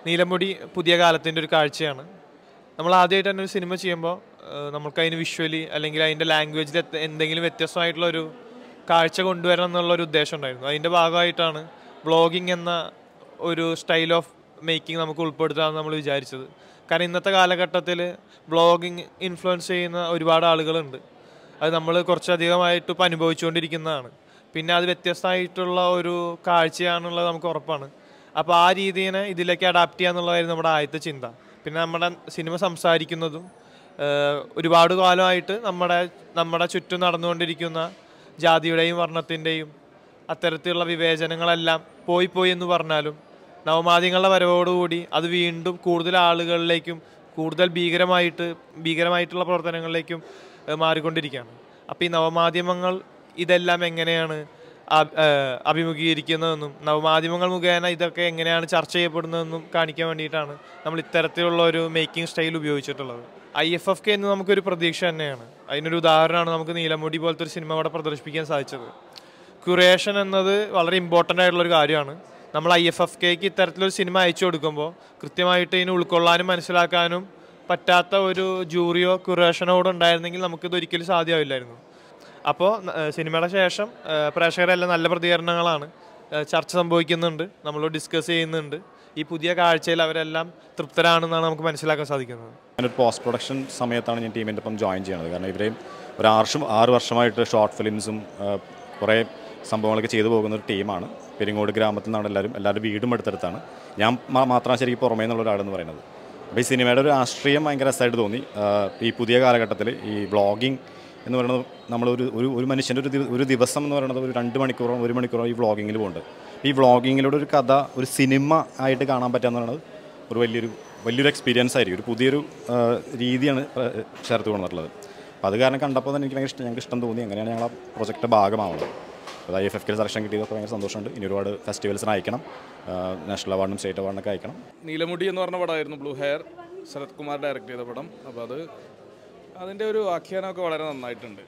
നീലമുടി പുതിയ കാലത്തിൻ്റെ ഒരു കാഴ്ചയാണ് നമ്മൾ ആദ്യമായിട്ട് തന്നെ ഒരു സിനിമ ചെയ്യുമ്പോൾ നമുക്ക് അതിന് വിഷ്വലി അല്ലെങ്കിൽ അതിൻ്റെ ലാംഗ്വേജിൽ എന്തെങ്കിലും വ്യത്യസ്തമായിട്ടുള്ള ഒരു കാഴ്ച കൊണ്ടുവരണം എന്നുള്ള ഒരു ഉദ്ദേശം ഉണ്ടായിരുന്നു അതിൻ്റെ ഭാഗമായിട്ടാണ് വ്ളോഗിങ് എന്ന ഒരു സ്റ്റൈൽ ഓഫ് മേക്കിംഗ് നമുക്ക് ഉൾപ്പെടുത്താമെന്ന് നമ്മൾ വിചാരിച്ചത് കാരണം ഇന്നത്തെ കാലഘട്ടത്തിൽ വ്ളോഗിങ് ഇൻഫ്ലുവൻസ് ചെയ്യുന്ന ഒരുപാട് ആളുകളുണ്ട് അത് നമ്മൾ കുറച്ചധികമായിട്ട് ഇപ്പോൾ അനുഭവിച്ചുകൊണ്ടിരിക്കുന്നതാണ് പിന്നെ അത് വ്യത്യസ്തമായിട്ടുള്ള ഒരു കാഴ്ചയാണുള്ളത് നമുക്ക് ഉറപ്പാണ് അപ്പോൾ ആ രീതിയെ ഇതിലേക്ക് അഡാപ്റ്റ് ചെയ്യാന്നുള്ളതായിരുന്നു നമ്മുടെ ആദ്യത്തെ ചിന്ത പിന്നെ നമ്മുടെ സിനിമ സംസാരിക്കുന്നതും ഏഹ്, ഒരുപാട് കാലമായിട്ട് നമ്മുടെ നമ്മുടെ ചുറ്റും നടന്നുകൊണ്ടിരിക്കുന്ന ജാതിയുടെയും വർണ്ണത്തിൻ്റെയും അത്തരത്തിലുള്ള വിവേചനങ്ങളെല്ലാം പോയി പോയി എന്ന് പറഞ്ഞാലും നവമാധ്യമങ്ങളുടെ വരവോടുകൂടി അത് വീണ്ടും കൂടുതൽ ആളുകളിലേക്കും കൂടുതൽ ഭീകരമായിട്ട് ഭീകരമായിട്ടുള്ള പ്രവർത്തനങ്ങളിലേക്കും ഏഹ്, മാറിക്കൊണ്ടിരിക്കുകയാണ് അപ്പോൾ ഈ നവമാധ്യമങ്ങൾ ഇതെല്ലാം എങ്ങനെയാണ് അ- ഏഹ്, അഭിമുഖീകരിക്കുന്നതെന്നും നവമാധ്യമങ്ങൾ മുഖേന ഇതൊക്കെ എങ്ങനെയാണ് ചർച്ച ചെയ്യപ്പെടുന്നതെന്നും കാണിക്കാൻ വേണ്ടിയിട്ടാണ് നമ്മൾ ഇത്തരത്തിലുള്ള ഒരു മേക്കിംഗ് സ്റ്റൈൽ ഉപയോഗിച്ചിട്ടുള്ളത് ഐ എഫ് എഫ് കെ എന്ന് നമുക്കൊരു പ്രതീക്ഷ തന്നെയാണ് അതിനൊരു ഉദാഹരണമാണ് നമുക്ക് നീലമുടി പോലത്തെ ഒരു സിനിമ അവിടെ പ്രദർശിപ്പിക്കാൻ സാധിച്ചത് ക്യൂറേഷൻ എന്നത് വളരെ ഇമ്പോർട്ടൻ്റ് ആയിട്ടുള്ള ഒരു കാര്യമാണ് നമ്മൾ ഐ എഫ് എഫ് കെക്ക് ഇത്തരത്തിലൊരു സിനിമ അയച്ചു കൊടുക്കുമ്പോൾ കൃത്യമായിട്ട് ഇതിനെ ഉൾക്കൊള്ളാനും മനസ്സിലാക്കാനും പറ്റാത്ത ഒരു ജൂറിയോ ക്യൂറേഷനോ കൂടെ ഉണ്ടായിരുന്നെങ്കിൽ നമുക്കിത് ഒരിക്കലും സാധ്യമാവില്ലായിരുന്നു അപ്പോൾ സിനിമയുടെ ശേഷം ഏഹ്, പ്രേക്ഷകരെല്ലാം നല്ല പ്രതികരണങ്ങളാണ് ഏഹ്, ചർച്ച സംഭവിക്കുന്നുണ്ട് നമ്മൾ ഡിസ്കസ് ചെയ്യുന്നുണ്ട് ഈ പുതിയ കാഴ്ചയിൽ അവരെല്ലാം തൃപ്തരാണെന്നാണ് നമുക്ക് മനസ്സിലാക്കാൻ സാധിക്കുന്നത് ഞാനൊരു പോസ്റ്റ് പ്രൊഡക്ഷൻ സമയത്താണ് ഞാൻ ടീമിൻ്റെ ഒപ്പം ജോയിൻ ചെയ്യുന്നത് കാരണം ഇവരെയും ഒരു ആറ് വർഷം ആറ് വർഷമായിട്ട് ഷോർട്ട് ഫിലിംസും കുറേ സംഭവങ്ങളൊക്കെ ചെയ്തു പോകുന്ന ഒരു ടീമാണ് പെരിങ്ങോട് ഗ്രാമത്തിൽ നിന്നാണ് എല്ലാവരും എല്ലാവരും വീടും എടുത്തെടുത്താണ് ഞാൻ മാ- മാത്രമാണ് ശരിക്കും പുറമേ നിന്നുള്ള ഒരാളെന്ന് പറയുന്നത് അപ്പോൾ ഈ സിനിമയുടെ ഒരു രാഷ്ട്രീയം ഭയങ്കര രസമായിട്ട് തോന്നി ആ, ഈ പുതിയ കാലഘട്ടത്തിൽ ഈ വ്ളോഗിങ് എന്ന് പറയുന്നത് നമ്മളൊരു ഒരു ഒരു മനുഷ്യൻ്റെ ഒരു ദിവ- ഒരു ദിവസം എന്ന് പറയുന്നത് ഒരു രണ്ട് മണിക്കൂറോ ഒരു മണിക്കൂറോ ഈ വ്ളോഗിങ്ങിൽ പോകുന്നുണ്ട് ഈ വ്ളോഗിങ്ങിലൂടെ ഒരു കഥ ഒരു സിനിമ ആയിട്ട് കാണാൻ പറ്റുക എന്ന് പറയുന്നത് ഒരു വലിയൊരു വലിയൊരു എക്സ്പീരിയൻസ് ആയിരിക്കും ഒരു പുതിയൊരു ആ, രീതിയാണ് ആ, ചേർത്ത് കൊണ്ടുവന്നിട്ടുള്ളത് അപ്പോൾ അത് കാരണം കണ്ടപ്പോൾ തന്നെ എനിക്ക് ഭയങ്കര ഇഷ്ടം ഞങ്ങൾക്ക് ഇഷ്ടം തോന്നി അങ്ങനെയാണ് ഞങ്ങൾ ആ പ്രൊജക്റ്റ് ഭാഗമാവുന്നത് അത് I F F K selection കിട്ടിയതൊക്കെ ഭയങ്കര സന്തോഷമുണ്ട് ഇനി ഒരുപാട് ഫെസ്റ്റിവൽസിന് അയക്കണം നാഷണൽ അവാർഡും സ്റ്റേറ്റ് അവാർഡിനൊക്കെ അയക്കണം നീലമുടി എന്ന് പറഞ്ഞ പടമായിരുന്നു blue hair Sarath Kumar direct ചെയ്ത പടം അപ്പോൾ അത് അതിൻ്റെ ഒരു ആഖ്യാനമൊക്കെ വളരെ നന്നായിട്ടുണ്ട്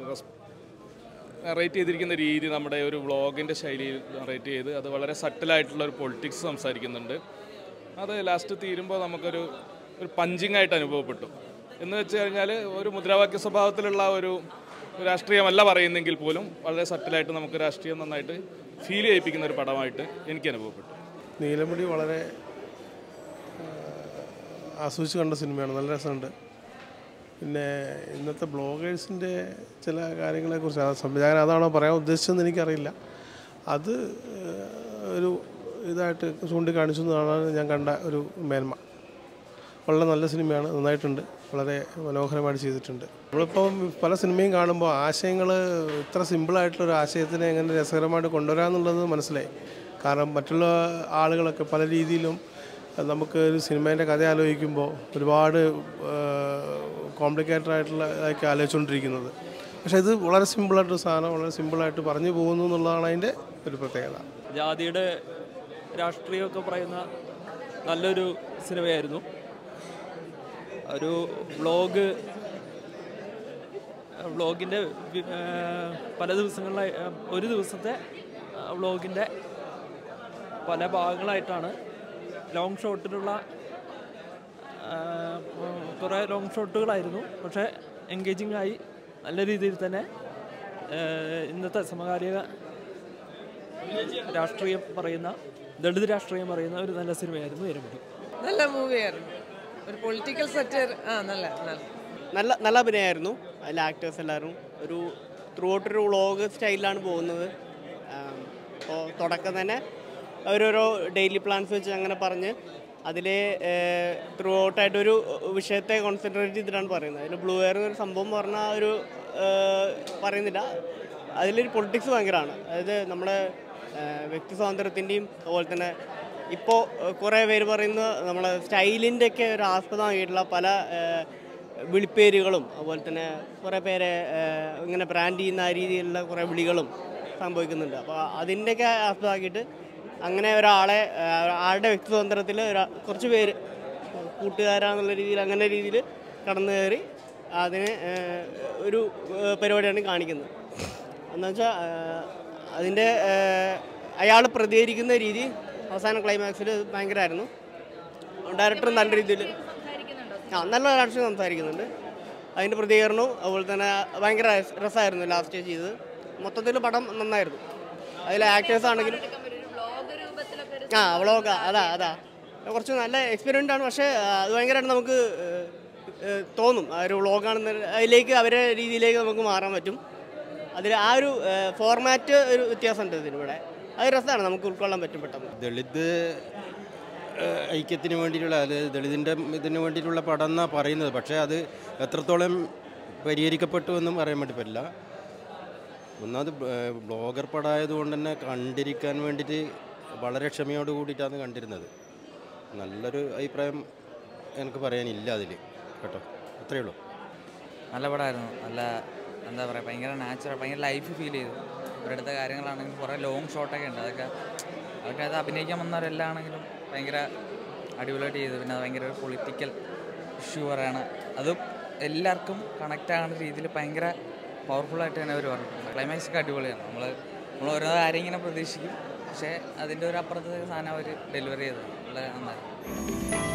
റേറ്റ് ചെയ്തിരിക്കുന്ന രീതി നമ്മുടെ ഒരു വ്ളോഗിൻ്റെ ശൈലിയിൽ റേറ്റ് ചെയ്ത് അത് വളരെ സട്ടിലായിട്ടുള്ള ഒരു പൊളിറ്റിക്സ് സംസാരിക്കുന്നുണ്ട് അത് ലാസ്റ്റ് തീരുമ്പോൾ നമുക്കൊരു ഒരു പഞ്ചിങ് ആയിട്ട് അനുഭവപ്പെട്ടു എന്ന് വെച്ച് കഴിഞ്ഞാൽ ഒരു മുദ്രാവാക്യ സ്വഭാവത്തിലുള്ള ഒരു രാഷ്ട്രീയമല്ല പറയുന്നെങ്കിൽ പോലും വളരെ സട്ടിലായിട്ട് നമുക്ക് രാഷ്ട്രീയം നന്നായിട്ട് ഫീൽ ചെയ്യിപ്പിക്കുന്ന ഒരു പടമായിട്ട് എനിക്ക് അനുഭവപ്പെട്ടു നീലമുടി വളരെ ആ, ആസ്വദിച്ച് കണ്ട സിനിമയാണ് നല്ല രസമുണ്ട് പിന്നെ ഇന്നത്തെ ബ്ലോഗേഴ്സിൻ്റെ ചില കാര്യങ്ങളെക്കുറിച്ച് ആ സംവിധായകൻ അതാണോ പറയാൻ ഉദ്ദേശിച്ചതെന്ന് എനിക്കറിയില്ല അത് ആ, ഒരു ഇതായിട്ട് ചൂണ്ടിക്കാണിച്ചു എന്നാണ് ഞാൻ കണ്ട ഒരു മേന്മ വളരെ നല്ല സിനിമയാണ് നന്നായിട്ടുണ്ട് വളരെ മനോഹരമായിട്ട് ചെയ്തിട്ടുണ്ട് നമ്മളിപ്പം പല സിനിമയും കാണുമ്പോൾ ആശയങ്ങൾ ഇത്ര സിമ്പിളായിട്ടുള്ള ഒരു ആശയത്തിനെ എങ്ങനെ രസകരമായിട്ട് കൊണ്ടുവരാമെന്നുള്ളത് മനസ്സിലായി കാരണം മറ്റുള്ള ആളുകളൊക്കെ പല രീതിയിലും അഹ് നമുക്ക് ഒരു സിനിമേൻ്റെ കഥ ആലോചിക്കുമ്പോൾ ഒരുപാട് കോംപ്ലിക്കേറ്റഡ് ആയിട്ടുള്ള ഇതൊക്കെ ആലോചിച്ചുകൊണ്ടിരിക്കുന്നത് പക്ഷേ ഇത് വളരെ സിമ്പിളായിട്ടൊരു സാധനം വളരെ സിമ്പിളായിട്ട് പറഞ്ഞു പോകുന്നു എന്നുള്ളതാണ് അതിൻ്റെ ഒരു പ്രത്യേകത ജാതിയുടെ രാഷ്ട്രീയമൊക്കെ പറയുന്ന നല്ലൊരു സിനിമയായിരുന്നു ഒരു വ്ളോഗ് വ്ളോഗിൻ്റെ പല ദിവസങ്ങളിലായി ആ, ഒരു ദിവസത്തെ വ്ളോഗിൻ്റെ പല ഭാഗങ്ങളായിട്ടാണ് ലോങ് ഷോട്ടിലുള്ള കുറേ ലോങ് ഷോട്ടുകളായിരുന്നു പക്ഷേ എൻഗേജിങ് ആയി നല്ല രീതിയിൽ തന്നെ ആ, ഇന്നത്തെ സമകാലിക രാഷ്ട്രീയം പറയുന്ന ദളിത് രാഷ്ട്രീയം പറയുന്ന ഒരു നല്ല സിനിമയായിരുന്നു എരമുടി നല്ല മൂവിയായിരുന്നു ഒരു പൊളിറ്റിക്കൽ സെറ്റർ ആ നല്ല നല്ല നല്ല നല്ല അഭിനയമായിരുന്നു അതിലെ ആക്ടേഴ്സ് എല്ലാവരും ഒരു ത്രൂ ഔട്ട് ഒരു വ്ളോഗ് സ്റ്റൈലിലാണ് പോകുന്നത് അപ്പോൾ തുടക്കം തന്നെ അവരോരോ ഡെയിലി പ്ലാൻസ് വെച്ച് അങ്ങനെ പറഞ്ഞ് അതിൽ ത്രൂ ഔട്ടായിട്ട് ഒരു വിഷയത്തെ കോൺസെൻട്രേറ്റ് ചെയ്തിട്ടാണ് പറയുന്നത് അതിൽ ബ്ലൂ എയർ എന്നൊരു സംഭവം പറഞ്ഞാൽ ഒരു ഏഹ്, പറയുന്നില്ല അതിലൊരു പൊളിറ്റിക്സ് ഭയങ്കരമാണ് അതായത് നമ്മുടെ ഏഹ്, വ്യക്തി സ്വാതന്ത്ര്യത്തിൻ്റെയും അതുപോലെ തന്നെ ഇപ്പോൾ കുറേ പേര് പറയുന്ന നമ്മളെ സ്റ്റൈലിൻ്റെ ഒക്കെ ഒരു ആസ്പദമായിട്ടുള്ള പല ഏഹ്, വിളിപ്പേരുകളും അതുപോലെ തന്നെ കുറേ പേരെ ഏഹ്, ഇങ്ങനെ ബ്രാൻഡ് ചെയ്യുന്ന ആ രീതിയിലുള്ള കുറേ വിളികളും സംഭവിക്കുന്നുണ്ട് അപ്പോൾ അതിൻ്റെയൊക്കെ ആസ്പദമാക്കിയിട്ട് അങ്ങനെ ഒരാളെ ഏഹ്, ആളുടെ വ്യക്തി സ്വാതന്ത്ര്യത്തിൽ ഒരാ കുറച്ച് പേര് കൂട്ടുകാരാന്നുള്ള രീതിയിൽ അങ്ങനെ രീതിയിൽ കടന്നു കയറി അതിനെ ഏഹ്, ഒരു ഏഹ്, പരിപാടിയാണ് കാണിക്കുന്നത് എന്നുവെച്ചാൽ അതിൻ്റെ അയാൾ പ്രതികരിക്കുന്ന രീതി അവസാന ക്ലൈമാക്സിൽ ഭയങ്കരമായിരുന്നു ഡയറക്ടറും നല്ല രീതിയിൽ ആ നല്ല ഡയറക്ഷൻ സംസാരിക്കുന്നുണ്ട് അതിൻ്റെ പ്രതികരണവും അതുപോലെ തന്നെ ഭയങ്കര രസ- രസമായിരുന്നു ലാസ്റ്റ് ചെയ്തത് മൊത്തത്തിൽ പടം നന്നായിരുന്നു അതിലെ ആക്ടേഴ്സ് ആണെങ്കിലും ആ വ്ളോഗ് അതാ അതാ കുറച്ച് നല്ല എക്സ്പീരിയൻ്റ് ആണ് പക്ഷേ ആ, അത് ഭയങ്കരമായിട്ട് നമുക്ക് ഏഹ്, ഏഹ്, തോന്നും ആ ഒരു വ്ളോഗാണെന്ന് അതിലേക്ക് അവരെ രീതിയിലേക്ക് നമുക്ക് മാറാൻ പറ്റും അതിൽ ആ ഒരു ഫോർമാറ്റ് ഒരു വ്യത്യാസമുണ്ട് ഇതിനിവിടെ അത് രസമാണ് നമുക്ക് ഉൾക്കൊള്ളാൻ പറ്റും പെട്ടെന്ന് ദളിത് ഏഹ്, ഐക്യത്തിന് വേണ്ടിയിട്ടുള്ള അതായത് ദളിതിൻ്റെ ഇതിന് വേണ്ടിയിട്ടുള്ള പടം എന്നാണ് പറയുന്നത് പക്ഷേ അത് എത്രത്തോളം പരിഹരിക്കപ്പെട്ടു എന്നും പറയാൻ വേണ്ടി പറ്റില്ല ഒന്നാമത് ഏഹ്, ബ്ലോഗർ പടമായതുകൊണ്ട് തന്നെ കണ്ടിരിക്കാൻ വേണ്ടിയിട്ട് വളരെ ക്ഷമയോട് കൂടിയിട്ടാണ് കണ്ടിരുന്നത് നല്ലൊരു അഭിപ്രായം എനിക്ക് പറയാനില്ല അതിൽ കേട്ടോ അത്രയേ ഉള്ളൂ നല്ല പടമായിരുന്നു നല്ല എന്താ പറയുക ഭയങ്കര നാച്ചുറൽ ഭയങ്കര ലൈഫ് ഫീൽ ചെയ്തു ഇവരുടെ കാര്യങ്ങളാണെങ്കിലും കുറേ ലോങ് ഷോട്ടൊക്കെ ഉണ്ട് അതൊക്കെ അതൊക്കെ അത് അഭിനയിക്കാൻ വന്നവരെല്ലാം ആണെങ്കിലും ഭയങ്കര അടിപൊളിയായിട്ട് ചെയ്തു പിന്നെ അത് ഭയങ്കര ഒരു പൊളിറ്റിക്കൽ ഇഷ്യൂ പറയാണ് അതും എല്ലാവർക്കും കണക്റ്റ് ആകുന്ന രീതിയിൽ ഭയങ്കര പവർഫുള്ളായിട്ട് തന്നെ അവർ പറഞ്ഞിട്ടുണ്ട് ക്ലൈമാക്സ് ഒക്കെ അടിപൊളിയാണ് നമ്മൾ നമ്മൾ ഓരോ കാര്യം ഇങ്ങനെ പ്രതീക്ഷിക്കും പക്ഷേ അതിൻ്റെ ഒരു അപ്പുറത്തെ സാധനം അവർ ഡെലിവറി ചെയ്തത് വളരെ നന്നായിരുന്നു